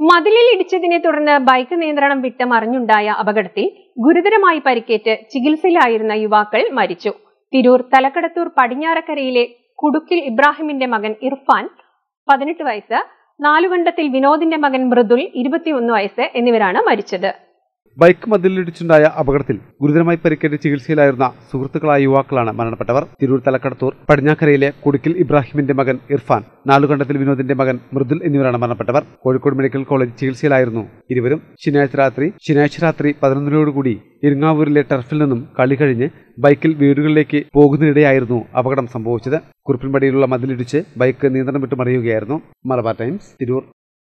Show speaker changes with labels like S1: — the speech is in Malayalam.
S1: മതിലിൽ ഇടിച്ചതിനെ തുടർന്ന് ബൈക്ക് നിയന്ത്രണം വിട്ട് മറിഞ്ഞുണ്ടായ അപകടത്തിൽ ഗുരുതരമായി പരിക്കേറ്റ് ചികിത്സയിലായിരുന്ന യുവാക്കൾ മരിച്ചു തിരൂർ തലക്കടത്തൂർ പടിഞ്ഞാറക്കരയിലെ കുടുക്കിൽ ഇബ്രാഹിമിന്റെ മകൻ ഇർഫാൻ പതിനെട്ട് വയസ്സ് നാലുകണ്ടത്തിൽ വിനോദിന്റെ മകൻ മൃദുൽ ഇരുപത്തിയൊന്ന് വയസ്സ് എന്നിവരാണ് മരിച്ചത്
S2: ബൈക്ക് മതിലിടിച്ചുണ്ടായ അപകടത്തിൽ ഗുരുതരമായി പരിക്കേറ്റ് ചികിത്സയിലായിരുന്ന സുഹൃത്തുക്കളായ യുവാക്കളാണ് മരണപ്പെട്ടവർ തിരൂർ തലക്കടത്തൂർ പടിഞ്ഞാക്കരയിലെ കുടുക്കിൽ ഇബ്രാഹിമിന്റെ മകൻ ഇർഫാൻ നാലുകണ്ടത്തിൽ വിനോദിന്റെ മകൻ മൃദുൽ എന്നിവരാണ് മരണപ്പെട്ടവർ കോഴിക്കോട് മെഡിക്കൽ കോളേജ് ചികിത്സയിലായിരുന്നു ഇരുവരും ശനിയാഴ്ച രാത്രി ശനിയാഴ്ച രാത്രി പതിനൊന്നിനോടുകൂടി ഇരിങ്ങാവൂരിലെ ടർഫിൽ നിന്നും കളി കഴിഞ്ഞ് ബൈക്കിൽ വീടുകളിലേക്ക് പോകുന്നതിനിടെയായിരുന്നു അപകടം സംഭവിച്ചത് കുറുപ്പിൻപടിയിലുള്ള മതിലിടിച്ച് ബൈക്ക് നിയന്ത്രണം വിട്ട് മറിയുകയായിരുന്നു മലബാർ ടൈംസ് തിരൂർ